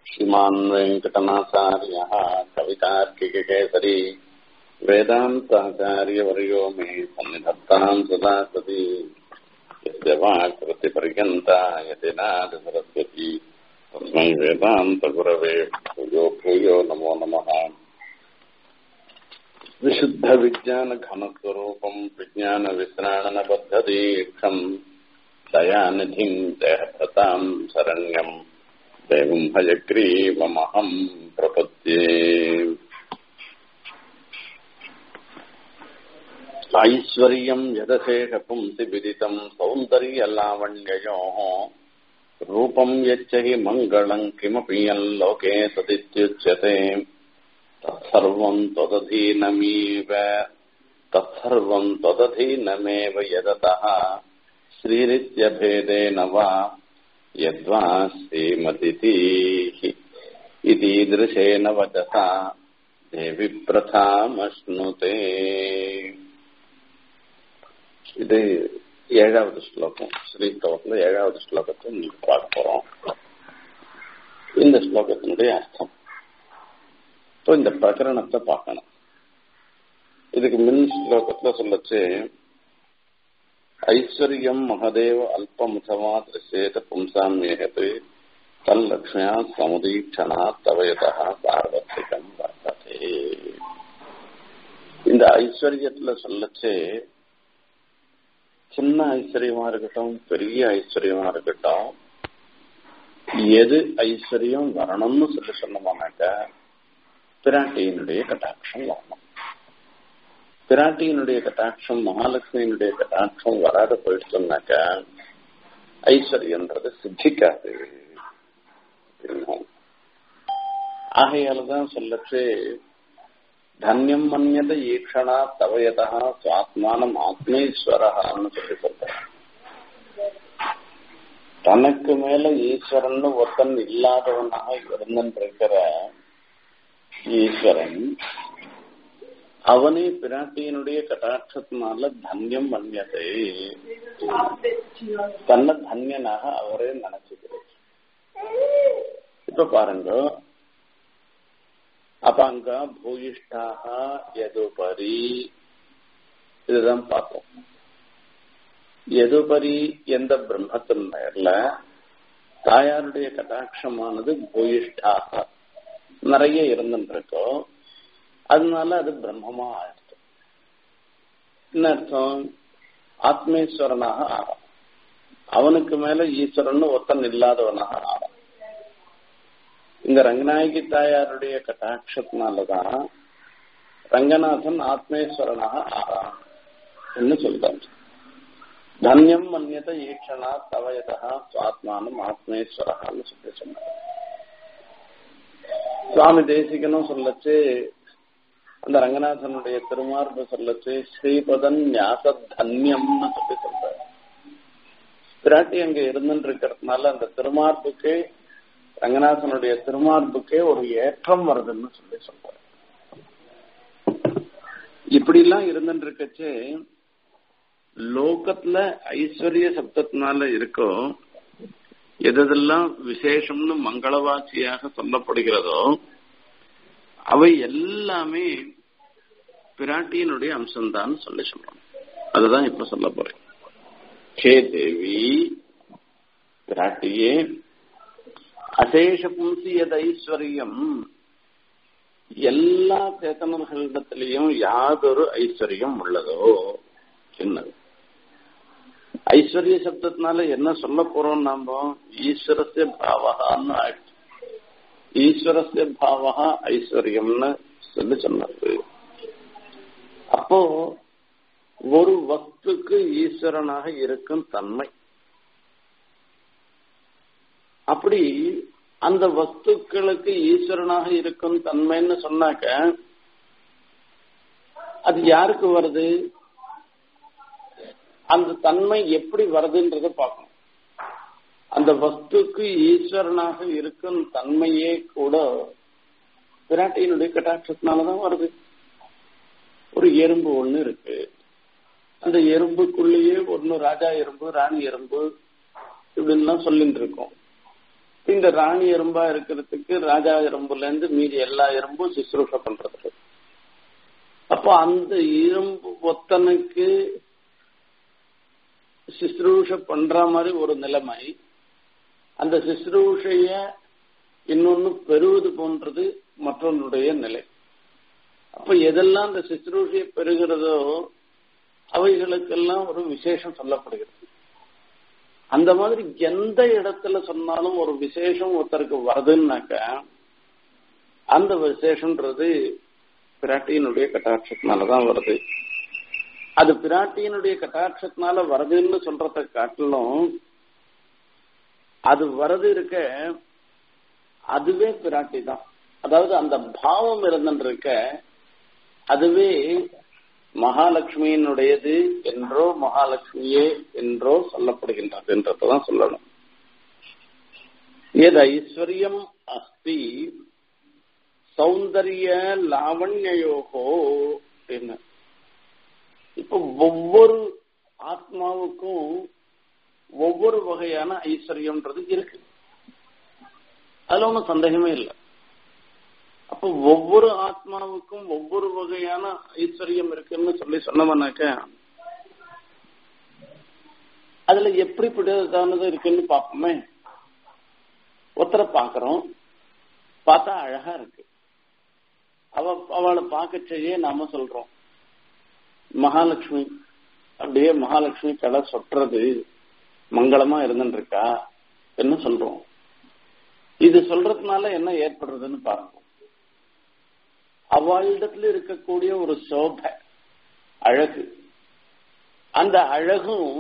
श्रीमान् वेङ्कटनाथार्यः कवितार्किककेसरी वेदान्ताचार्यवर्यो मे सन्निधत्ताम् सदा सति यस्य वाक्कृतिपर्यन्ता यतिनाथ सरस्वती तस्मै वेदान्तगुरवे भूयो भूयो नमो नमः विशुद्धविज्ञानघनस्वरूपम् विज्ञानविश्राणनबद्धदीक्षम् दयानिधिम् देहभृताम् शरण्यम् देवम् हयग्रीवमहम् प्रपद्ये ऐश्वर्यम् यदशेषपुंसि विदितम् सौन्दर्यलावण्ययोः रूपम् यच्च हि मङ्गलम् किमपि यल्लोके तदित्युच्यते तत्सर्वम् त्वदधीनमेव तत्सर्वम् त्वदधीनमेव यदतः श्रीरित्यभेदेन वा यद्वा श्रीमतिः इतीदृशेन वचसा தேவி பிரதாமஸ்னுதே இது ஏழாவது ஸ்லோகம் ஸ்ரீஸ்தவத்துல ஏழாவது ஸ்லோகத்தை நீங்க பார்க்க போறோம் இந்த ஸ்லோகத்தினுடைய அர்த்தம் இப்போ இந்த பிரகரணத்தை பார்க்கணும் இதுக்கு மின் ஸ்லோகத்துல சொல்லச்சு ஐஸ்வர்யம் மகதேவ அல்பமுதமா திருஷேத பும்சாம் ஏகத்து தல்லக்ஷ்மியா சமுதீட்சணா தவயதா பார்வத்திகம் வர்த்ததே இந்த ஐஸ்வர்யத்துல சொல்லச்சு சின்ன ஐஸ்வர்யமா இருக்கட்டும் பெரிய ஐஸ்வர்யமா இருக்கட்டும் எது ஐஸ்வர்யம் வரணும்னு சொல்லி சொன்னோம்னாக்க பிராட்டியினுடைய கட்டாட்சம் வரணும் பிராட்டியினுடைய கட்டாட்சம் மகாலட்சுமியினுடைய கட்டாட்சம் வராத போயிடுச்சோம்னாக்க ஐஸ்வர்யன்றது சித்திக்காது ஆகையாலதான் சொல்லச்சு தன்யம் மன்யத ஈக்ஷணா தவயதா சுவாத்மானம் ஆத்மேஸ்வரஹான்னு சொல்லி சொல்றேன் தனக்கு மேல ஈஸ்வரன் ஒருத்தன் இல்லாதவனாக இருந்திருக்கிற ஈஸ்வரன் அவனே பிராட்டியினுடைய கட்டாட்சத்தினால தன்யம் மன்யதை தன்னை தன்யனாக அவரே நினைச்சுக்கிறார் இப்ப பாருங்க அபாங்க பூயிஷ்டாக எதுபரி இதுதான் பார்ப்போம் எதுபரி எந்த பிரம்மத்தின் மேல தாயாருடைய கட்டாட்சமானது பூயிஷ்டாக நிறைய இருந்துருக்கோ அதனால அது பிரம்மமா ஆயிடுச்சு என்ன அர்த்தம் ஆத்மேஸ்வரனாக ஆறான் அவனுக்கு மேல ஈஸ்வரன் ஒருத்தன் இல்லாதவனாக ஆறான் இந்த ரங்கநாயகி தாயாருடைய கட்டாட்சத்தினாலதான் ரங்கநாதன் ஆத்மேஸ்வரனாக ஆறான் என்று சொல்றாங்க தன்யம் மன்யத ஈக்ஷணா தவயதா சுவாத்மானம் ஆத்மேஸ்வரகான்னு சொல்லி சொன்னார் சுவாமி தேசிகனும் சொல்லச்சு அந்த ரங்கநாதனுடைய திருமார்பு சொல்லச்சு ஸ்ரீபதன் ஞாச தன்யம்னு சொல்லி சொல்றாரு பிராட்டி அங்க இருந்துட்டு இருக்கிறதுனால அந்த திருமார்புக்கு ரங்கநாதனுடைய திருமார்புக்கே ஒரு ஏற்றம் வருதுன்னு சொல்லி சொல்றாரு இப்படி எல்லாம் இருந்துட்டு இருக்கச்சு லோகத்துல ஐஸ்வர்ய சப்தத்தினால இருக்கோ எதெல்லாம் விசேஷம்னு மங்களவாசியாக சொல்லப்படுகிறதோ அவை எல்லாமே பிராட்டியினுடைய அம்சம்தான் சொல்லி சொல்றோம் அதுதான் இப்ப சொல்ல போறேன் ஹே தேவி பிராட்டியே அசேஷ பும்சியத ஐஸ்வர்யம் எல்லா சேத்தனர்களிடத்திலையும் யாதொரு ஐஸ்வர்யம் உள்ளதோ என்னது ஐஸ்வர்ய சப்தத்தினால என்ன சொல்ல போறோம் நாம ஈஸ்வரஸ்ய பாவகான்னு ஆயிடுச்சு ஈஸ்வரஸ்ய பாவகா ஐஸ்வர்யம்னு சொல்லி சொன்னது அப்போ ஒரு வஸ்துக்கு ஈஸ்வரனாக இருக்கும் தன்மை அப்படி அந்த வஸ்துக்களுக்கு ஈஸ்வரனாக இருக்கும் தன்மைன்னு சொன்னாக்க அது யாருக்கு வருது அந்த தன்மை எப்படி வருதுன்றத பார்க்கணும் அந்த வஸ்துக்கு ஈஸ்வரனாக இருக்கும் தன்மையே கூட பிராட்டியினுடைய கட்டாட்சத்தினாலதான் வருது ஒரு எறும்பு ஒண்ணு இருக்கு அந்த எறும்புக்குள்ளேயே ஒன்னு ராஜா எறும்பு ராணி எறும்பு இப்படின்லாம் சொல்லிட்டு இருக்கோம் இந்த ராணி எறும்பா இருக்கிறதுக்கு ராஜா எறும்புல இருந்து மீதி எல்லா எறும்பும் சுசுரூஷ பண்றதுக்கு அப்போ அந்த இரும்பு ஒத்தனுக்கு சுசுரூஷ பண்ற மாதிரி ஒரு நிலைமை அந்த சுசுரூஷைய இன்னொன்னு பெறுவது போன்றது மற்றொன்னுடைய நிலை அப்ப எதெல்லாம் அந்த சுசுரூஷையை பெறுகிறதோ அவைகளுக்கெல்லாம் ஒரு விசேஷம் சொல்லப்படுகிறது அந்த மாதிரி எந்த இடத்துல சொன்னாலும் ஒரு விசேஷம் ஒருத்தருக்கு வருதுன்னாக்க அந்த விசேஷம்ன்றது பிராட்டியினுடைய கட்டாட்சத்தினாலதான் வருது அது பிராட்டியினுடைய கட்டாட்சத்தினால வருதுன்னு சொல்றத காட்டிலும் அது வரது இருக்க அதுவே பிராட்டி தான் அதாவது அந்த பாவம் இருந்துருக்க அதுவே மகாலட்சுமியினுடையது என்றோ மகாலட்சுமியே என்றோ சொல்லப்படுகின்றது என்றதான் சொல்லணும் எது ஐஸ்வர்யம் அஸ்தி சௌந்தரிய லாவண்யோகோ அப்படின்னு இப்ப ஒவ்வொரு ஆத்மாவுக்கும் ஒவ்வொரு வகையான ஐஸ்வர்யம்ன்றது இருக்கு அதுல ஒன்றும் சந்தேகமே இல்லை அப்போ ஒவ்வொரு ஆத்மாவுக்கும் ஒவ்வொரு வகையான ஐஸ்வர்யம் இருக்குன்னு சொல்லி சொன்னோம்னாக்க அதுல எப்படிப்பட்டதானது இருக்குன்னு பார்ப்போமே ஒருத்தரை பாக்குறோம் பார்த்தா அழகா இருக்கு அவ அவளை பார்க்க செய்ய நாம சொல்றோம் மகாலட்சுமி அப்படியே மகாலட்சுமி கடை சொட்டுறது மங்களமா இருந்துருக்கா என்ன சொல்றோம் இது சொல்றதுனால என்ன ஏற்படுறதுன்னு பாருங்க அவளிடத்துல இருக்கக்கூடிய ஒரு சோபை அழகு அந்த அழகும்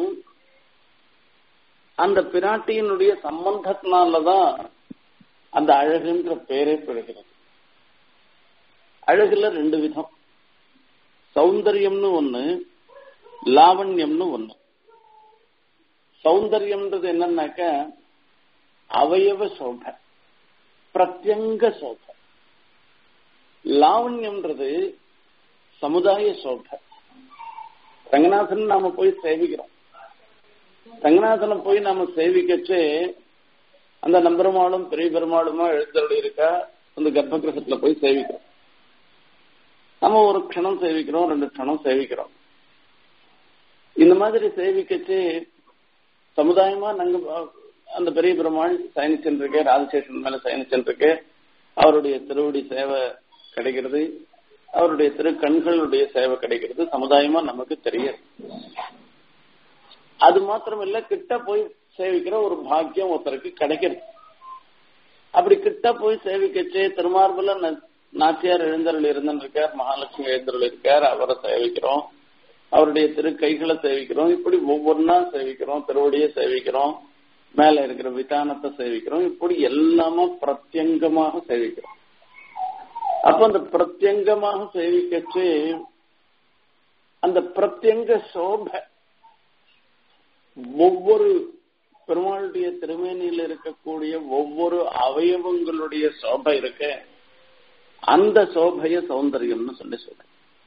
அந்த பிராட்டியினுடைய சம்பந்தத்தினாலதான் அந்த அழகுன்ற பேரே பெறுகிறது அழகுல ரெண்டு விதம் சௌந்தரியம்னு ஒண்ணு லாவண்யம்னு ஒண்ணு சௌந்தரியம்ன்றது என்னன்னாக்க அவயவ சோபை பிரத்யங்க சோபை லாவண்யம்ன்றது சமுதாய சோபை ரங்கநாதன் நாம போய் சேவிக்கிறோம் ரங்கநாதனை போய் நாம சேவிக்கச்சு அந்த நம்பெருமாளும் பெரிய பெருமாளுமா எழுந்தருளி இருக்கா அந்த கர்ப்ப கிரகத்துல போய் சேவிக்கிறோம் நம்ம ஒரு க்ஷணம் சேவிக்கிறோம் ரெண்டு க்ஷணம் சேவிக்கிறோம் இந்த மாதிரி சேவிக்கச்சு சமுதாயமா நாங்க அந்த பெரிய பெருமாள் சயனிச்சுருக்கு ராஜசேஷன் மேல சயனிச்சுருக்கு அவருடைய திருவடி சேவை கிடைக்கிறது அவருடைய திரு கண்களுடைய சேவை கிடைக்கிறது சமுதாயமா நமக்கு தெரியாது அது மாத்திரம் இல்ல கிட்ட போய் சேவிக்கிற ஒரு பாக்கியம் ஒருத்தருக்கு கிடைக்கிறது அப்படி கிட்ட போய் சேவிக்கச்சே திருமார்புல நாச்சியார் எழுந்தருள் இருந்திருக்கார் மகாலட்சுமி எழுந்தருள் இருக்கார் அவரை சேவிக்கிறோம் அவருடைய திரு கைகளை சேவிக்கிறோம் இப்படி ஒவ்வொன்னா சேவிக்கிறோம் திருவடியை சேவிக்கிறோம் மேல இருக்கிற விதானத்தை சேவிக்கிறோம் இப்படி எல்லாமே பிரத்யங்கமாக சேவிக்கிறோம் அப்ப அந்த பிரத்யங்கமாக சேவிக்கச்சு அந்த பிரத்யங்க சோபை ஒவ்வொரு பெருமாளுடைய திருமேனியில் இருக்கக்கூடிய ஒவ்வொரு அவயவங்களுடைய சோபை இருக்க அந்த சோபைய சௌந்தரியம்னு சொல்லி சொல்றேன்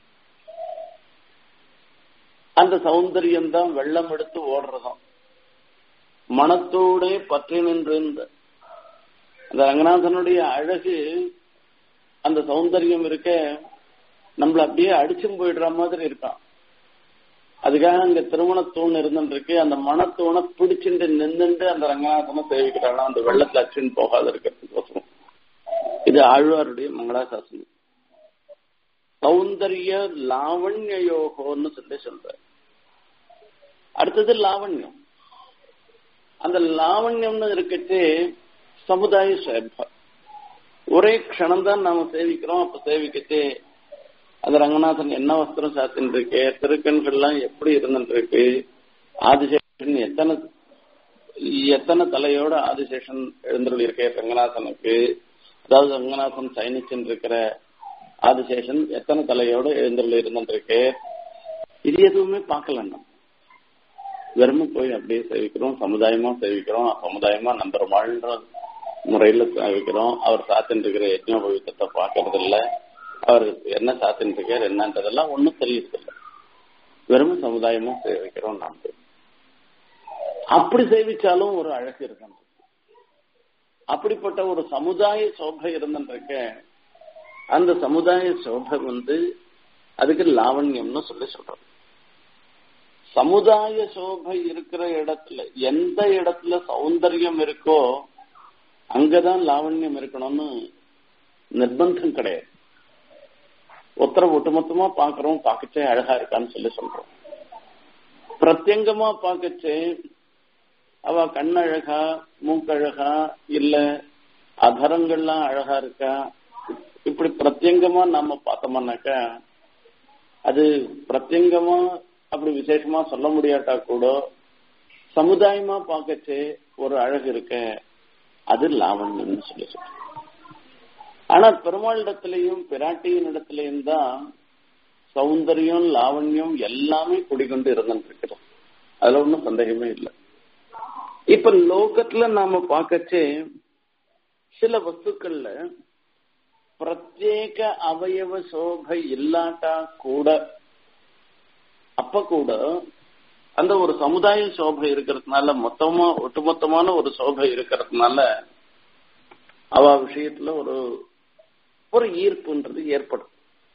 அந்த சௌந்தரியம் தான் வெள்ளம் எடுத்து ஓடுறதும் மனத்தோட பற்றி நின்றிருந்த அந்த ரங்கநாதனுடைய அழகு அந்த சௌந்தரியம் இருக்க நம்மள அப்படியே அடிச்சும் போயிடுற மாதிரி இருக்கான் அதுக்காக அங்க திருமண தூண் இருந்துருக்கு அந்த மனத்தூணை பிடிச்சிட்டு நின்றுட்டு அந்த ரங்கநாதனை சேவிக்கிறாங்க அந்த வெள்ளத்துல அச்சுன்னு போகாத இருக்கிறதுக்கோசரம் இது ஆழ்வாருடைய மங்களாசாசனம் சௌந்தரிய லாவண்ய யோகோன்னு சொல்லி சொல்ற அடுத்தது லாவண்யம் அந்த லாவண்யம்னு இருக்கச்சு சமுதாய சேபா ஒரே க்ஷணம் தான் நாம சேவிக்கிறோம் அப்ப சேவிக்கச்சு அந்த ரங்கநாதன் என்ன வஸ்திரம் சாத்தின்னு இருக்கு திருக்கண்கள்லாம் எப்படி இருந்துட்டு இருக்கு ஆதிசேஷன் எத்தனை எத்தனை தலையோட ஆதிசேஷன் எழுந்துள்ள இருக்க ரங்கநாதனுக்கு அதாவது ரங்கநாதன் சயனிச்சுன்னு இருக்கிற ஆதிசேஷன் எத்தனை தலையோட எழுந்துள்ள இருந்துட்டு இருக்கு இது எதுவுமே பார்க்கல நம்ம வெறும் போய் அப்படியே சேவிக்கிறோம் சமுதாயமா சேவிக்கிறோம் சமுதாயமா நம்புறமாழ்ன்ற முறையில சேவிக்கிறோம் அவர் சாத்தின்னு இருக்கிற யஜ்னோபவித்தத்தை பார்க்கறது இல்லை அவர் என்ன சாத்தின்னு இருக்கார் என்னன்றதெல்லாம் ஒன்றும் தெரியுது இல்லை வெறும் சமுதாயமா சேவிக்கிறோம் நாம் அப்படி சேவிச்சாலும் ஒரு அழகு இருக்கணும் அப்படிப்பட்ட ஒரு சமுதாய சோபை இருந்துருக்க அந்த சமுதாய சோபை வந்து அதுக்கு லாவண்யம்னு சொல்லி சொல்றோம் சமுதாய சோபை இருக்கிற இடத்துல எந்த இடத்துல சௌந்தரியம் இருக்கோ அங்கதான் லாவண்யம் இருக்கணும்னு நிர்பந்தம் கிடையாது ஒருத்தரை ஒட்டுமொத்தமா பாக்குறோம் பாக்கச்சே அழகா இருக்கான்னு சொல்லி சொல்றோம் பிரத்யங்கமா பாக்கச்சே அவ கண்ணழகா மூக்கழகா இல்ல அதரங்கள்லாம் அழகா இருக்கா இப்படி பிரத்யங்கமா நாம பார்த்தோம்னாக்கா அது பிரத்யங்கமா அப்படி விசேஷமா சொல்ல முடியாட்டா கூட சமுதாயமா பார்க்கச்சே ஒரு அழகு இருக்க அது லாவண்யம்னு சொல்லி சொல்றோம் ஆனா பெருமாளிடத்திலையும் பிராட்டியின் இடத்திலையும் தான் சௌந்தரியம் லாவண்யம் எல்லாமே குடிக்கொண்டு இருந்துட்டு இருக்கிறோம் அதுல ஒன்றும் சந்தேகமே இல்லை இப்ப லோகத்துல நாம பார்க்கச்சே சில வஸ்துக்கள்ல பிரத்யேக அவயவ சோபை இல்லாட்டா கூட அப்ப கூட அந்த ஒரு சமுதாய சோபை இருக்கிறதுனால மொத்தமா ஒட்டுமொத்தமான ஒரு சோபை இருக்கிறதுனால அவ விஷயத்துல ஒரு ஒரு ஈர்ப்புன்றது ஏற்படும்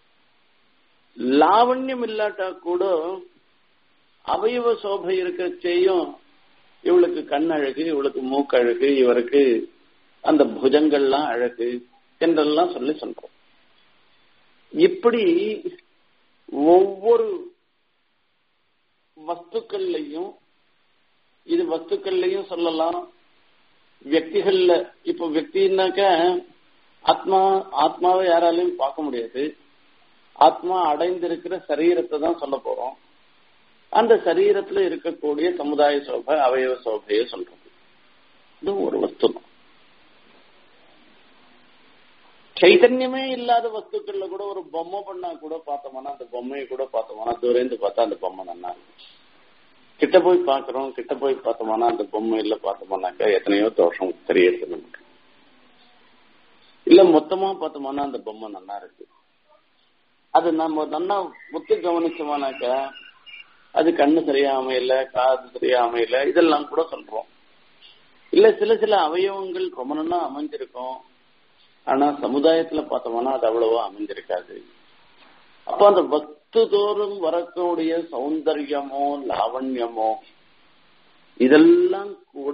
லாவண்யம் இல்லாட்டா கூட அவயவ சோபை இருக்கச்சேயும் இவளுக்கு கண் அழகு இவளுக்கு மூக்கழகு இவருக்கு அந்த புஜங்கள்லாம் அழகு என்றெல்லாம் சொல்லி சொல்றோம் இப்படி ஒவ்வொரு வஸ்துக்கள்லையும் இது வஸ்துக்கள்லையும் சொல்லலாம் வியக்திகள்ல இப்ப வியக்தினாக்க ஆத்மா ஆத்மாவை யாராலையும் பார்க்க முடியாது ஆத்மா அடைந்திருக்கிற சரீரத்தை தான் சொல்ல போறோம் அந்த சரீரத்துல இருக்கக்கூடிய சமுதாய சோபை அவயவ சோபையை சொல்றது இது ஒரு வஸ்து சைத்தன்யமே இல்லாத வஸ்துக்கள்ல கூட ஒரு பொம்மை பண்ணா கூட பார்த்தோம்னா அந்த பொம்மையை கூட பார்த்தோம்னா தூரந்து பார்த்தா அந்த பொம்மை நல்லா இருக்கும் கிட்ட போய் பாக்குறோம் கிட்ட போய் பார்த்தோம்னா அந்த பொம்மையில பார்த்தோம்னாக்கா எத்தனையோ தோஷம் தெரியறது நமக்கு இல்ல மொத்தமா பார்த்தோம்னா அந்த பொம்மை நல்லா இருக்கு அது நம்ம நல்லா ஒத்து கவனிச்சோம்னாக்கா அது கண்ணு சரியா அமையல காது சரியா அமையல இதெல்லாம் கூட சொல்றோம் இல்ல சில சில அவயவங்கள் ரொம்ப நல்லா அமைஞ்சிருக்கும் ஆனா சமுதாயத்துல பார்த்தோம்னா அது அவ்வளவா அமைஞ்சிருக்காது அப்ப அந்த வஸ்து தோறும் வரக்கூடிய சௌந்தர்யமோ லாவண்யமோ இதெல்லாம் கூட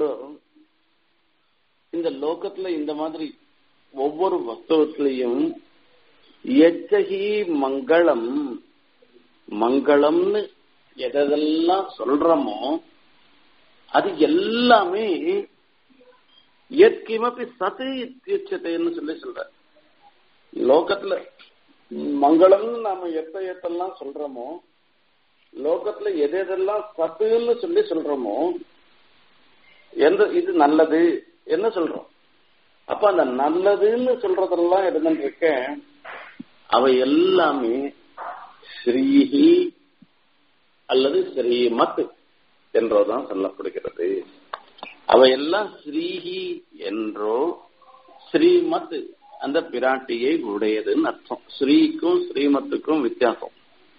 இந்த லோகத்துல இந்த மாதிரி ஒவ்வொரு வஸ்துவத்திலையும் எச்சகி மங்களம் மங்களம்னு எதெல்லாம் சொல்றோமோ அது எல்லாமே எத்கிமப்பி சத்து இத்தியுச்சத்தைன்னு சொல்லி சொல்ற லோகத்துல மங்களம்னு நாம எத்த எத்தெல்லாம் சொல்றோமோ லோகத்துல எது எதெல்லாம் சத்துன்னு சொல்லி சொல்றோமோ எந்த இது நல்லது என்ன சொல்றோம் அப்ப அந்த நல்லதுன்னு சொல்றதெல்லாம் இருந்துருக்க அவை எல்லாமே ஸ்ரீஹி அல்லது ஸ்ரீமத் என்றோதான் சொல்லப்படுகிறது அவையெல்லாம் ஸ்ரீஹி என்றோ ஸ்ரீமத் அந்த பிராட்டியை உடையதுன்னு அர்த்தம் ஸ்ரீக்கும் ஸ்ரீமத்துக்கும் வித்தியாசம்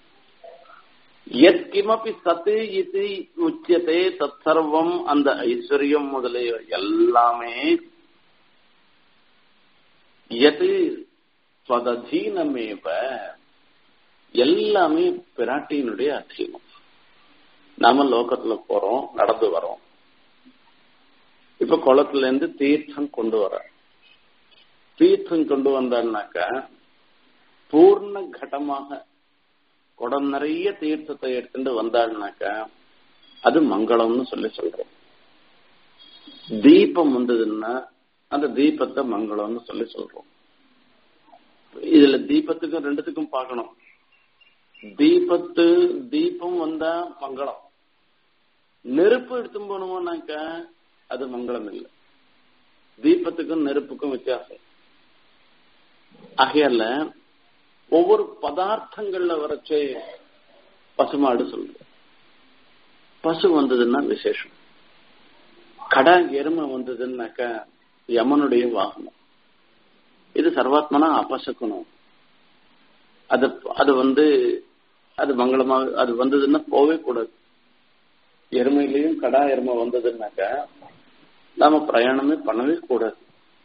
எத்கிமப்பி சத்து இது உச்சியத்தை தத் சர்வம் அந்த ஐஸ்வர்யம் முதலிய எல்லாமே எது ஸ்வதீனமேவ எல்லாமே பிராட்டியினுடைய அധീனம் நாம லோகத்துல போறோம் நடந்து வரோம் இப்ப குளத்துல இருந்து தீர்த்தம் கொண்டு வர தீர்த்தம் கொண்டு வந்தான்னாக்க பூர்ண கடமாக குடம் நிறைய தீர்த்தத்தை எடுத்துட்டு வந்தாள்னாக்க அது மங்களம்னு சொல்லி சொல்றோம் தீபம் வந்ததுன்னா அந்த தீபத்தை மங்களம்னு சொல்லி சொல்றோம் இதுல தீபத்துக்கும் ரெண்டுத்துக்கும் பார்க்கணும் தீபத்து தீபம் வந்தா மங்களம் நெருப்பு எடுத்து போனோம்னாக்க அது மங்களம் இல்லை தீபத்துக்கும் நெருப்புக்கும் வித்தியாசம் ஆகையால ஒவ்வொரு பதார்த்தங்கள்ல வரைச்சே பசுமாடு சொல்ற பசு வந்ததுன்னா விசேஷம் கடா எருமை வந்ததுன்னாக்க யமனுடைய வாகனம் இது சர்வாத்மனா அபசக்கணும் அது அது வந்து அது மங்களமாக அது வந்ததுன்னா போவே கூடாது எருமையிலையும் கடா எருமை வந்ததுன்னாக்க நாம பிரயாணமே பண்ணவே கூடாது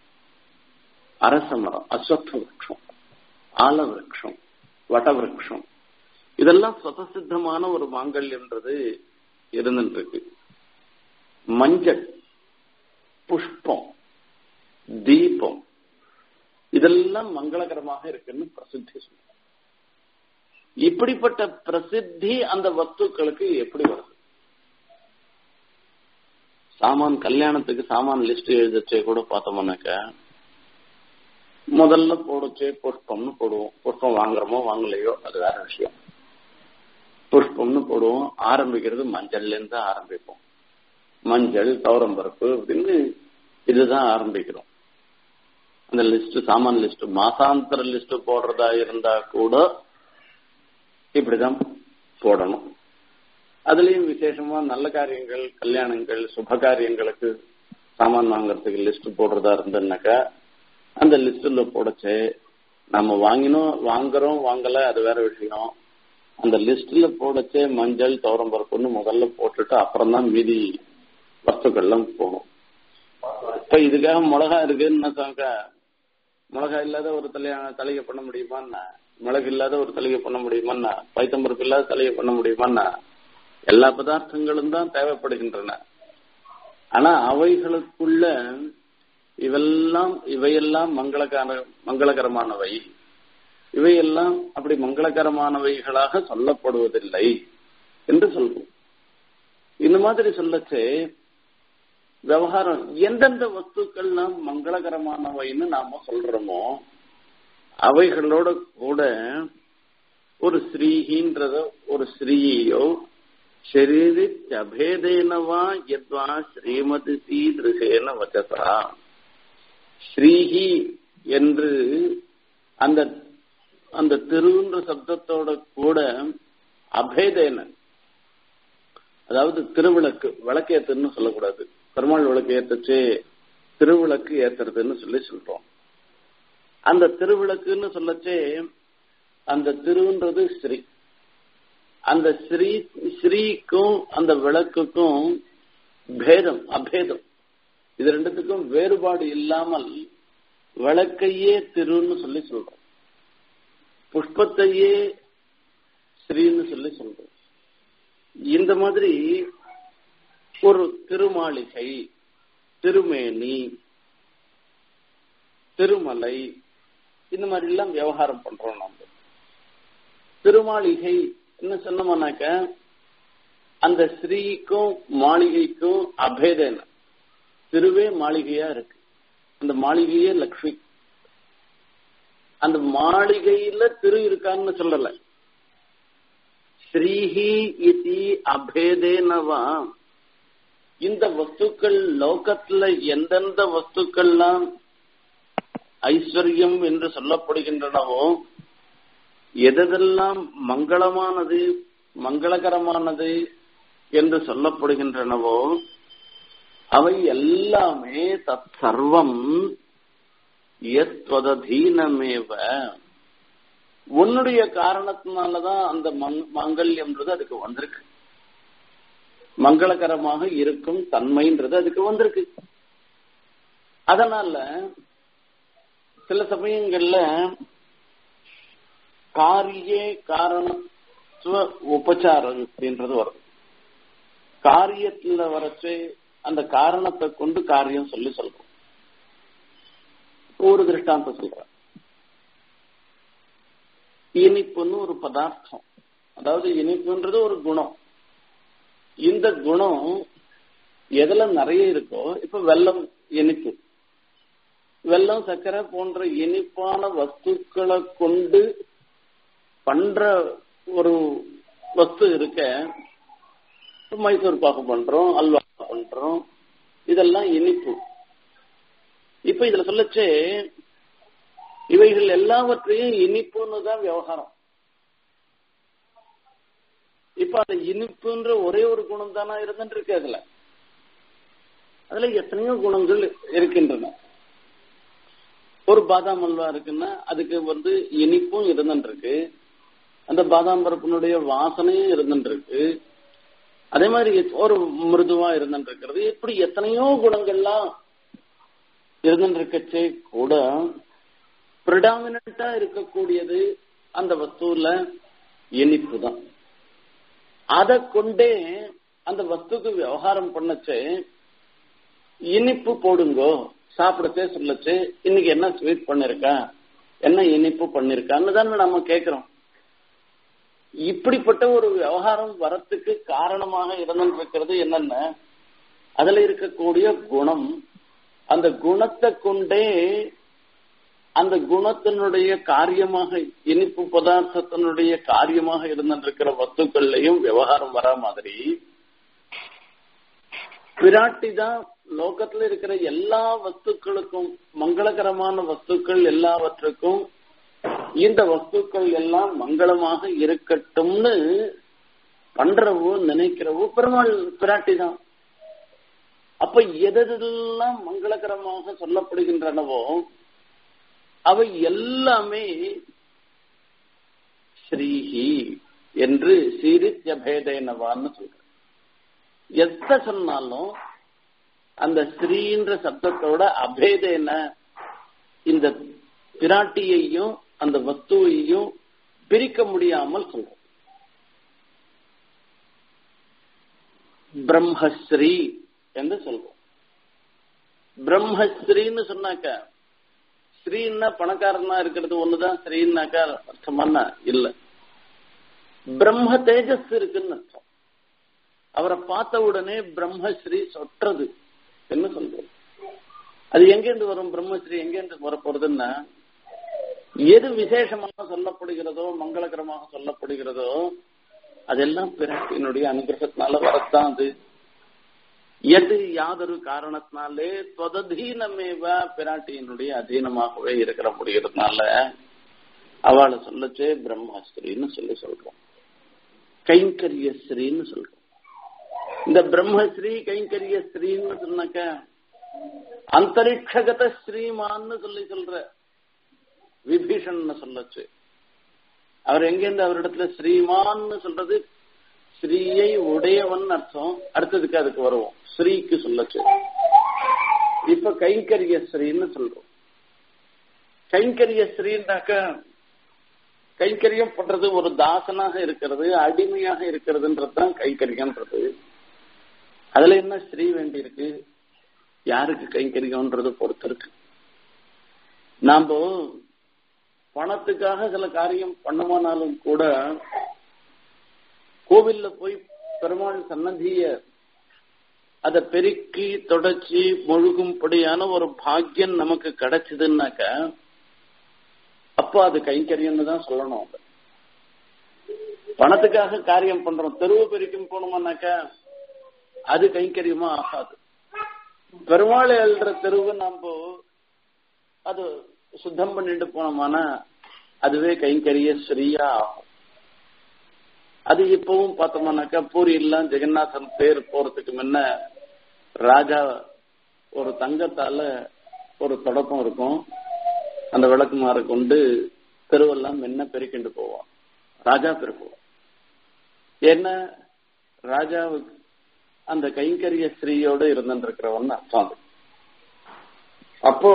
அரச மரம் அஸ்வத்த விரக்ஷம் ஆல விரக்ஷம் வட விரக்ஷம் இதெல்லாம் சுதசித்தமான ஒரு மாங்கல்யன்றது இருந்துருக்கு மஞ்சள் புஷ்பம் தீபம் இதெல்லாம் மங்களகரமாக இருக்குன்னு பிரசித்தி சொல்ற இப்படிப்பட்ட பிரசித்தி அந்த வஸ்துக்களுக்கு எப்படி வருது சாமான் கல்யாணத்துக்கு சாமான் லிஸ்ட் எழுதச்சே கூட பார்த்தோம்னாக்க முதல்ல போடச்சே புஷ்பம்னு போடுவோம் புஷ்பம் வாங்குறோமோ வாங்கலையோ அது வேற விஷயம் புஷ்பம்னு போடுவோம் ஆரம்பிக்கிறது மஞ்சள்ல இருந்து ஆரம்பிப்போம் மஞ்சள் தவரம்பருப்பு அப்படின்னு இதுதான் ஆரம்பிக்கிறோம் அந்த லிஸ்ட் சாமான் லிஸ்ட் மாசாந்தர லிஸ்ட் போடுறதா இருந்தா கூட இப்படிதான் போடணும் அதுலயும் விசேஷமா நல்ல காரியங்கள் கல்யாணங்கள் சுப காரியங்களுக்கு சாமான் வாங்குறதுக்கு லிஸ்ட் போடுறதா இருந்ததுனாக்கா அந்த லிஸ்ட்ல போடச்சு நம்ம வாங்கினோம் வாங்குறோம் வாங்கல அது வேற விஷயம் அந்த லிஸ்ட்ல போடச்சே மஞ்சள் பருப்புன்னு முதல்ல போட்டுட்டு அப்புறம் தான் மீதி வஸ்துக்கள்லாம் போகும் இப்ப இதுக்காக மிளகா இருக்குன்னு மிளகா இல்லாத ஒரு தலைய தலைகை பண்ண முடியுமான்னா மிளகு இல்லாத ஒரு தலைகை பண்ண முடியுமான்னா பைத்தம்பருப்பு இல்லாத தலைகை பண்ண முடியுமான்னா எல்லா பதார்த்தங்களும் தான் தேவைப்படுகின்றன ஆனா அவைகளுக்குள்ள இவெல்லாம் இவையெல்லாம் மங்களகர மங்களகரமானவை இவையெல்லாம் அப்படி மங்களகரமானவைகளாக சொல்லப்படுவதில்லை என்று சொல்றோம் இந்த மாதிரி சொல்லச்சே விவகாரம் எந்தெந்த வஸ்துக்கள்லாம் மங்களகரமானவைன்னு நாம சொல்றோமோ அவைகளோட கூட ஒரு ஸ்ரீஹின்றத ஒரு ஸ்ரீயோ சரீரி அபேதேனவா எத்வா ஸ்ரீமதி சீதிருஷேன வச்சசா ஸ்ரீஹி என்று அந்த அந்த திருன்ற சப்தத்தோட கூட அபேதேன அதாவது திருவிளக்கு விளக்கேத்துன்னு சொல்லக்கூடாது பெருமாள் விளக்கு ஏத்துச்சு திருவிளக்கு ஏத்துறதுன்னு சொல்லி சொல்றோம் அந்த திருவிளக்குன்னு சொல்லச்சே அந்த திருன்றது ஸ்ரீ அந்த ஸ்ரீ ஸ்ரீக்கும் அந்த விளக்குக்கும் பேதம் அபேதம் இது ரெண்டுத்துக்கும் வேறுபாடு இல்லாமல் விளக்கையே திருன்னு சொல்லி சொல்றோம் புஷ்பத்தையே ஸ்ரீன்னு சொல்லி சொல்றோம் இந்த மாதிரி ஒரு திருமாளிகை திருமேனி திருமலை இந்த மாதிரி எல்லாம் விவகாரம் பண்றோம் நம்ம திருமாளிகை என்ன சொன்னோம்னாக்க அந்த ஸ்ரீக்கும் மாளிகைக்கும் அபேதன திருவே மாளிகையா இருக்கு அந்த மாளிகையே லக்ஷ்மி அந்த மாளிகையில திரு இருக்கான்னு சொல்லல ஸ்ரீஹி இதி அபேதேனவா இந்த வஸ்துக்கள் லோகத்துல எந்தெந்த வஸ்துக்கள்லாம் ஐஸ்வர்யம் என்று சொல்லப்படுகின்றனவோ எதெல்லாம் மங்களமானது மங்களகரமானது என்று சொல்லப்படுகின்றனவோ அவை எல்லாமே தத் சர்வம் எத்வதீனமேவ உன்னுடைய காரணத்தினாலதான் அந்த மங்கல்யம்ன்றது அதுக்கு வந்திருக்கு மங்களகரமாக இருக்கும் தன்மைன்றது அதுக்கு வந்திருக்கு அதனால சில சமயங்கள்ல காரிய காரணத்துவ உபச்சாரம் அப்படின்றது வரும் காரியத்துல வரச்சு அந்த காரணத்தை கொண்டு காரியம் சொல்லி சொல்றோம் ஒரு திருஷ்டாந்தம் சொல்றேன் இனிப்புன்னு ஒரு பதார்த்தம் அதாவது இனிப்புன்றது ஒரு குணம் இந்த குணம் எதுல நிறைய இருக்கோ இப்ப வெள்ளம் இனிப்பு வெள்ளம் சர்க்கரை போன்ற இனிப்பான வஸ்துக்களை கொண்டு பண்ற ஒரு வஸ்து இருக்க மைசூர் பாக்கு பண்றோம் அல்வா பண்றோம் இதெல்லாம் இனிப்பு இப்ப இதுல சொல்லச்சே இவைகள் எல்லாவற்றையும் இனிப்புன்னு தான் விவகாரம் இப்ப அந்த இனிப்புன்ற ஒரே ஒரு குணம் தானா இருந்துட்டு இருக்கு அதுல அதுல எத்தனையோ குணங்கள் இருக்கின்றன ஒரு பாதாம் அல்வா இருக்குன்னா அதுக்கு வந்து இனிப்பும் இருந்துட்டு இருக்கு அந்த பாதாம் பருப்பினுடைய வாசனையும் இருந்துட்டு இருக்கு அதே மாதிரி ஒரு மிருதுவா இருந்துட்டு இருக்கிறது இப்படி எத்தனையோ குணங்கள்லாம் இருந்துட்டு இருக்கச்சே கூட பிரிடாமினா இருக்கக்கூடியது அந்த வஸ்துல இனிப்பு தான் அதை கொண்டே அந்த வஸ்துக்கு விவகாரம் பண்ணச்சு இனிப்பு போடுங்கோ சாப்பிடச்சே சொல்லச்சு இன்னைக்கு என்ன ஸ்வீட் பண்ணிருக்கா என்ன இனிப்பு பண்ணிருக்கான்னு தானே நம்ம கேட்கிறோம் இப்படிப்பட்ட ஒரு விவகாரம் வரத்துக்கு காரணமாக இருந்திருக்கிறது என்னென்ன அதுல இருக்கக்கூடிய குணம் அந்த குணத்தை கொண்டே அந்த குணத்தினுடைய காரியமாக இனிப்பு பதார்த்தத்தினுடைய காரியமாக இருந்திருக்கிற வஸ்துக்கள்லையும் விவகாரம் வரா மாதிரி பிராட்டி தான் லோகத்துல இருக்கிற எல்லா வஸ்துக்களுக்கும் மங்களகரமான வஸ்துக்கள் எல்லாவற்றுக்கும் இந்த வஸ்துக்கள் எல்லாம் மங்களமாக இருக்கட்டும்னு பண்றவோ நினைக்கிறவோ பெருமாள் பிராட்டி தான் அப்ப எதெல்லாம் மங்களகரமாக சொல்லப்படுகின்றனவோ அவை எல்லாமே ஸ்ரீஹி என்று சீரித்ய பேதேனவான்னு சொல்ற எத்த சொன்னாலும் அந்த ஸ்ரீன்ற சப்தத்தோட அபேதேன இந்த பிராட்டியையும் அந்த வஸ்துவையும் பிரிக்க முடியாமல் சொல்றோம் பிரம்மஸ்ரீ என்று சொல்றோம் பிரம்மஸ்ரீன்னு சொன்னாக்க ஸ்ரீன்னா பணக்காரனா இருக்கிறது ஒண்ணுதான் ஸ்ரீன்னாக்கா அர்த்தமான இல்ல பிரம்ம தேஜஸ் இருக்குன்னு அர்த்தம் அவரை பார்த்த உடனே பிரம்மஸ்ரீ சொற்றது என்ன சொல்றோம் அது எங்கேருந்து வரும் பிரம்மஸ்ரீ எங்கேருந்து வரப்போறதுன்னா எது விசேஷமாக சொல்லப்படுகிறதோ மங்களகரமாக சொல்லப்படுகிறதோ அதெல்லாம் பிராட்டியினுடைய அனுகிரகத்தினால வரத்தான் அது எது யாதொரு காரணத்தினாலே தொததீனமேவ பிராட்டியினுடைய அதீனமாகவே இருக்கிற முடிகிறதுனால அவளை சொல்லச்சே பிரம்மஸ்ரீன்னு சொல்லி சொல்றோம் கைங்கரியஸ்ரீன்னு சொல்றோம் இந்த பிரம்மஸ்ரீ கைங்கரிய ஸ்ரீன்னு சொன்னாக்க அந்தரிக்ஷகத ஸ்ரீமான்னு சொல்லி சொல்ற விபீஷன் சொல்லச்சு அவர் எங்கேருந்து அவரிடத்துல ஸ்ரீமான்னு சொல்றது ஸ்ரீயை உடையவன் அர்த்தம் அடுத்ததுக்கு அதுக்கு வருவோம் ஸ்ரீக்கு சொல்லச்சு இப்ப கைங்கரிய ஸ்ரீன்னு சொல்றோம் கைங்கரிய ஸ்ரீன்னாக்க கைங்கரியம் பண்றது ஒரு தாசனாக இருக்கிறது அடிமையாக இருக்கிறதுன்றது தான் கைங்கரியம்ன்றது அதுல என்ன ஸ்ரீ வேண்டி இருக்கு யாருக்கு கைங்கரியம்ன்றது பொறுத்து இருக்கு நாம பணத்துக்காக சில காரியம் பண்ணமானாலும் கூட கோவில்ல போய் பெருமாள் சன்னதிய அதை பெருக்கி தொடச்சி முழுகும்படியான ஒரு பாக்கியம் நமக்கு கிடைச்சதுன்னாக்க அப்போ அது கைங்கரியம்னு தான் சொல்லணும் பணத்துக்காக காரியம் பண்றோம் தெருவு பெருக்கும் போனோம்னாக்கா அது கைங்கரியமா ஆகாது பெருமாள் எழுற தெருவு நம்ம அது சுத்தம் பண்ணிட்டு போனோமானா அதுவே கைங்கரிய ஸ்ரீயா ஆகும் அது இப்பவும் பார்த்தோம்னாக்கா பூரி எல்லாம் ஜெகநாதன் பேர் போறதுக்கு முன்ன ராஜா ஒரு தங்கத்தால ஒரு தொடக்கம் இருக்கும் அந்த விளக்குமாறு கொண்டு தெருவெல்லாம் மென்ன பெருக்கிண்டு போவான் ராஜா பெருக்குவான் என்ன ராஜாவுக்கு அந்த கைங்கரிய ஸ்ரீயோடு இருந்திருக்கிறவன் அர்த்தம் அது அப்போ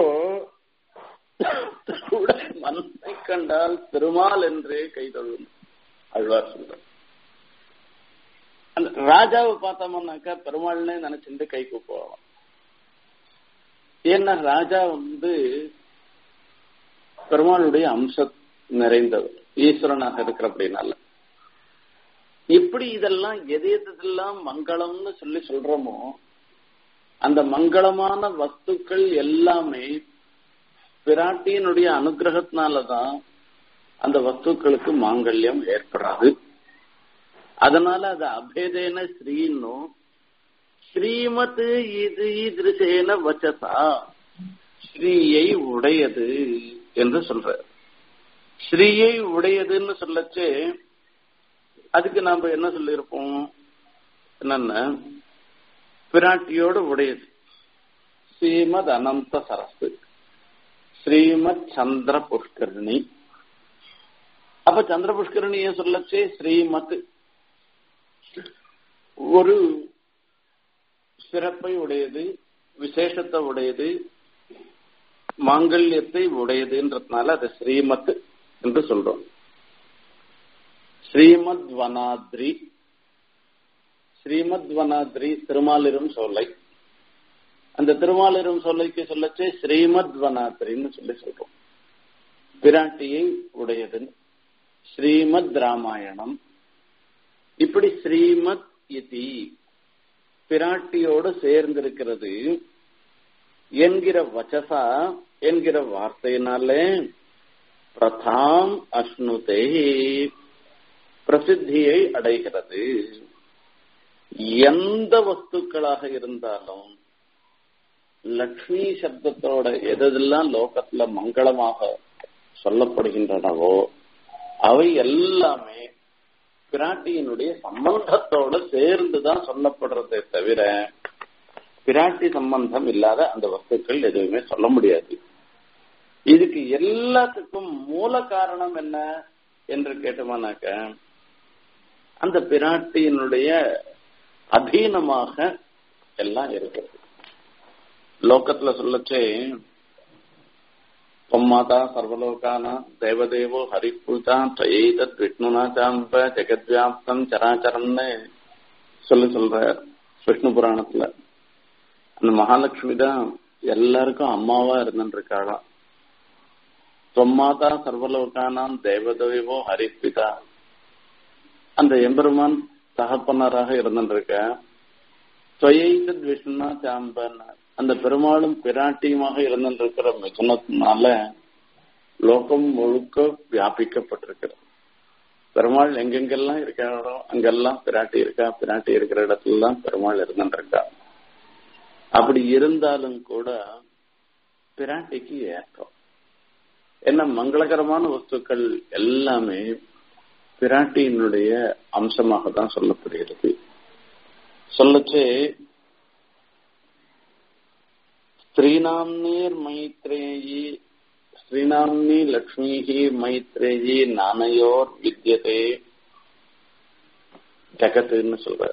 மண்ணை கண்டால் திருமால் என்றே கைதொழும் அழ்வார் சொல்ற அந்த ராஜாவை பார்த்தோம்னாக்கா பெருமாள்னே நினைச்சிட்டு கை கூப்புவான் ஏன்னா ராஜா வந்து பெருமாளுடைய அம்ச நிறைந்தவர் ஈஸ்வரனாக இருக்கிற அப்படின்னால எப்படி இதெல்லாம் எது எதெல்லாம் மங்களம்னு சொல்லி சொல்றோமோ அந்த மங்களமான வஸ்துக்கள் எல்லாமே பிராட்டியினுடைய அனுகிரகத்தினாலதான் அந்த வஸ்துக்களுக்கு மாங்கல்யம் ஏற்படாது அதனால அது அபேதேன ஸ்ரீன்னும் ஸ்ரீமத் இது ஈதிருசேன வச்சசா ஸ்ரீயை உடையது என்று சொல்ற ஸ்ரீயை உடையதுன்னு சொல்லச்சு அதுக்கு நாம என்ன சொல்லியிருப்போம் என்னன்னா பிராட்டியோடு உடையது ஸ்ரீமத் அனந்த சரஸ்து ஸ்ரீமத் சந்திர புஷ்கரணி அப்ப சந்திர புஷ்கரணிய சொல்லச்சே ஸ்ரீமத் ஒரு சிறப்பை உடையது விசேஷத்தை உடையது மாங்கல்யத்தை உடையதுன்றதுனால அது ஸ்ரீமத் என்று சொல்றோம் ஸ்ரீமத் வனாத்ரி ஸ்ரீமத் வனாத்ரி திருமாலிரும் சோலை அந்த திருமாலிரும் சோலைக்கு சொல்லச்சே ஸ்ரீமத் வனாத்ரின்னு சொல்லி சொல்றோம் பிராட்டியை உடையதுன்னு ஸ்ரீமத் ராமாயணம் இப்படி ஸ்ரீமத் இதி பிராட்டியோடு சேர்ந்திருக்கிறது என்கிற வச்சசா என்கிற வார்த்தையினாலே பிரதாம் அஷ்ணுதே பிரசித்தியை அடைகிறது எந்த வஸ்துக்களாக இருந்தாலும் லக்ஷ்மி சப்தத்தோட எதெல்லாம் லோகத்துல மங்களமாக சொல்லப்படுகின்றனவோ அவை எல்லாமே பிராட்டியினுடைய சம்பந்தத்தோட சேர்ந்துதான் சொல்லப்படுறதே தவிர பிராட்டி சம்பந்தம் இல்லாத அந்த வஸ்துக்கள் எதுவுமே சொல்ல முடியாது இதுக்கு எல்லாத்துக்கும் மூல காரணம் என்ன என்று கேட்டோமானாக்க அந்த பிராட்டியினுடைய அதீனமாக எல்லாம் இருக்கிறது லோகத்துல சொல்லச்சே பொம்மாதா சர்வலோகானா தேவதேவோ ஹரிபூதா துவைதத் விஷ்ணுனா சாம்ப ஜெகத்வியாப்தம் சராச்சரம்னு சொல்லி சொல்ற விஷ்ணு புராணத்துல அந்த மகாலட்சுமி தான் எல்லாருக்கும் அம்மாவா இருந்துருக்காளாம் தொம்மாதா சர்வலோகானாம் தேவதேவோ ஹரிப்பிதா அந்த எம்பெருமான் தகப்பனராக இருந்துருக்க துவைதத் விஷ்ணுனா சாம்பன் அந்த பெருமாளும் பிராட்டியுமாக இருந்திருக்கிற மிதுனத்தினால லோகம் முழுக்க வியாபிக்கப்பட்டிருக்கிறது பெருமாள் எங்கெங்கெல்லாம் இருக்கிறாரோ அங்கெல்லாம் பிராட்டி இருக்கா பிராட்டி இருக்கிற இடத்துல தான் பெருமாள் இருந்துருக்கா அப்படி இருந்தாலும் கூட பிராட்டிக்கு ஏற்றம் என்ன மங்களகரமான வஸ்துக்கள் எல்லாமே பிராட்டியினுடைய அம்சமாக தான் சொல்லப்படுகிறது சொல்லச்சு ஸ்ரீநாம்னீர் மைத்ரேயி ஸ்ரீநாம்னி லக்ஷ்மி மைத்ரேயி நானையோர் வித்தியதே ஜகத்துன்னு சொல்ற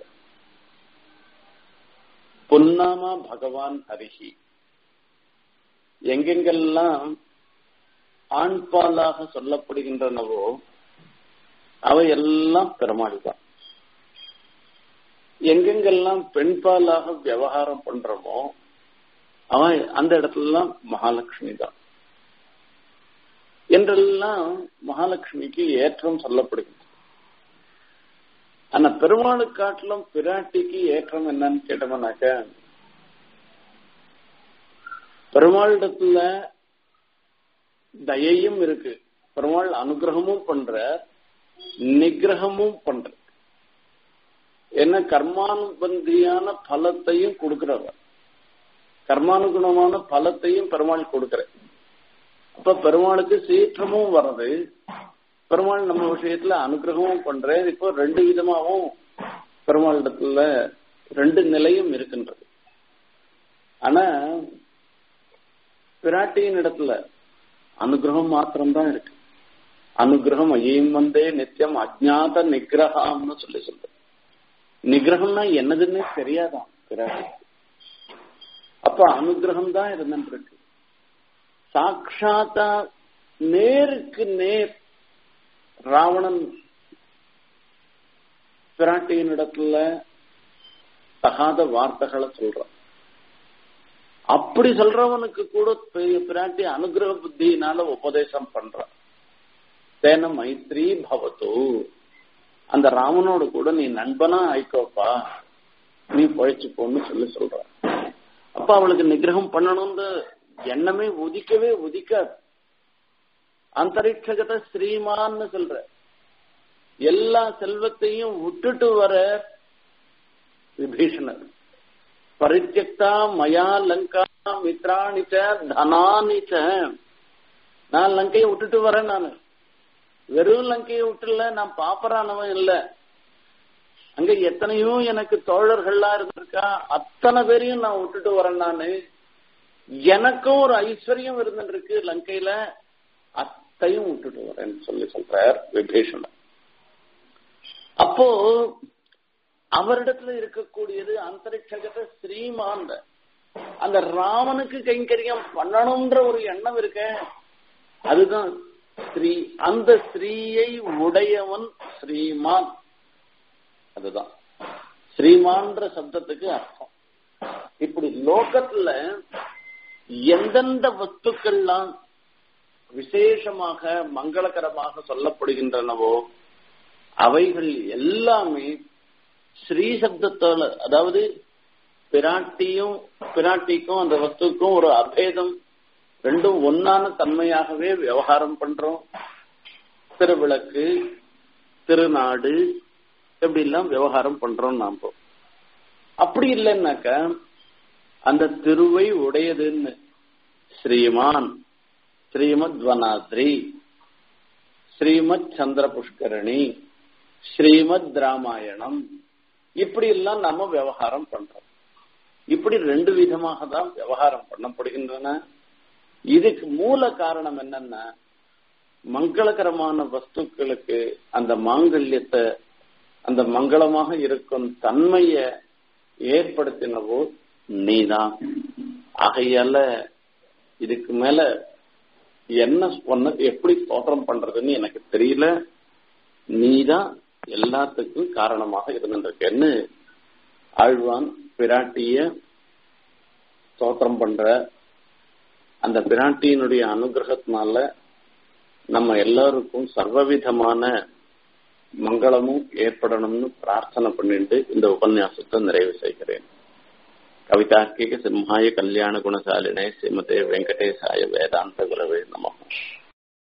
பொன்னாமா பகவான் ஹரிஹி எங்கெங்கெல்லாம் ஆண்பாலாக சொல்லப்படுகின்றனவோ அவை எல்லாம் பெருமாள் தான் எங்கெங்கெல்லாம் பெண்பாலாக விவகாரம் பண்றோமோ அவன் அந்த இடத்துலலாம் மகாலட்சுமி தான் என்றெல்லாம் மகாலட்சுமிக்கு ஏற்றம் சொல்லப்படுகிறது ஆனா பெருமாளு காட்டிலும் பிராட்டிக்கு ஏற்றம் என்னன்னு கேட்டோம்னாக்க பெருமாளிடத்துல தயையும் இருக்கு பெருமாள் அனுகிரகமும் பண்ற நிகிரகமும் பண்ற என்ன கர்மானுபந்தியான பலத்தையும் கொடுக்கிறவர் கர்மானுகுணமான பலத்தையும் பெருமாள் கொடுக்கிற அப்ப பெருமாளுக்கு சீற்றமும் வர்றது பெருமாள் நம்ம விஷயத்துல அனுகிரகமும் பண்ற இப்போ ரெண்டு விதமாவும் பெருமாளிடத்துல ரெண்டு நிலையும் இருக்கின்றது ஆனா பிராட்டியின் இடத்துல அனுகிரகம் மாத்திரம்தான் இருக்கு அனுகிரகம் ஐயம் வந்தே நித்தியம் அஜாத நிகிரகம்னு சொல்லி சொல்ற நிகிரகம்னா என்னதுன்னே தெரியாதான் பிராட்டி அப்ப அனுகிரகம் தான் இருந்துருக்கு சாட்சாத்தா நேருக்கு நேர் ராவணன் பிராட்டியின் இடத்துல தகாத வார்த்தைகளை சொல்றான் அப்படி சொல்றவனுக்கு கூட பிராட்டி அனுகிரக புத்தியினால உபதேசம் பண்றான் தேன மைத்ரி பவத்து அந்த ராமனோடு கூட நீ நண்பனா ஆயிக்கோப்பா நீ பழைச்சு போன்னு சொல்லி சொல்ற அப்ப அவளுக்கு நிகிரகம் பண்ணணும்னு எண்ணமே உதிக்கவே உதிக்காது அந்தரிக்ஷகத ஸ்ரீமான்னு சொல்ற எல்லா செல்வத்தையும் விட்டுட்டு வர விபீஷணர் பரித்தியக்தா மயா லங்கா மித்ராணிச்ச தனானிச்ச நான் லங்கையை விட்டுட்டு வரேன் நானு வெறும் லங்கையை விட்டுல நான் பாப்பரானவன் இல்ல அங்க எத்தனையோ எனக்கு தோழர்கள்லாம் இருந்திருக்கா அத்தனை பேரையும் நான் விட்டுட்டு வரேன் நானு எனக்கும் ஒரு ஐஸ்வர்யம் இருந்துருக்கு லங்கையில அத்தையும் விட்டுட்டு வரேன்னு சொல்லி சொல்றார் விபீஷணன் அப்போ அவரிடத்துல இருக்கக்கூடியது அந்தரிக்ஷகத்தை ஸ்ரீமான் அந்த ராமனுக்கு கைங்கரியம் பண்ணணும்ன்ற ஒரு எண்ணம் இருக்க அதுதான் ஸ்ரீ அந்த ஸ்ரீயை உடையவன் ஸ்ரீமான் அதுதான் ஸ்ரீமான்ற சப்தத்துக்கு அர்த்தம் இப்படி லோகத்துல எந்தெந்த வஸ்துக்கள்லாம் விசேஷமாக மங்களகரமாக சொல்லப்படுகின்றனவோ அவைகள் எல்லாமே ஸ்ரீ சப்தத்தால அதாவது பிராட்டியும் பிராட்டிக்கும் அந்த வஸ்துக்கும் ஒரு அபேதம் ரெண்டும் ஒன்னான தன்மையாகவே விவகாரம் பண்றோம் திருவிளக்கு திருநாடு இப்படி எல்லாம் விவகாரம் பண்றோம் நாம அப்படி இல்லைன்னாக்க அந்த திருவை உடையதுன்னு ஸ்ரீமான் ஸ்ரீமத் வனாத்ரி ஸ்ரீமத் சந்திர புஷ்கரணி ஸ்ரீமத் ராமாயணம் இப்படி எல்லாம் நம்ம விவகாரம் பண்றோம் இப்படி ரெண்டு விதமாக தான் விவகாரம் பண்ணப்படுகின்றன இதுக்கு மூல காரணம் என்னன்னா மங்களகரமான வஸ்துக்களுக்கு அந்த மாங்கல்யத்தை அந்த மங்களமாக இருக்கும் தன்மைய ஏற்படுத்தினவோ நீதான் ஆகையால இதுக்கு மேல என்ன சொன்ன எப்படி தோற்றம் பண்றதுன்னு எனக்கு தெரியல நீதான் எல்லாத்துக்கும் காரணமாக இருந்திருக்கேன்னு ஆழ்வான் பிராட்டிய தோற்றம் பண்ற அந்த பிராட்டியினுடைய அனுகிரகத்தினால நம்ம எல்லாருக்கும் சர்வவிதமான மங்களமும் ஏற்படணும்னு பிரார்த்தனை பண்ணிட்டு இந்த உபன்யாசத்தை நிறைவு செய்கிறேன் கவிதார்க்கிக சிம்ஹாய கல்யாண குணசாலினே ஸ்ரீமதே வெங்கடேசாய வேதாந்த குரவே நமகம்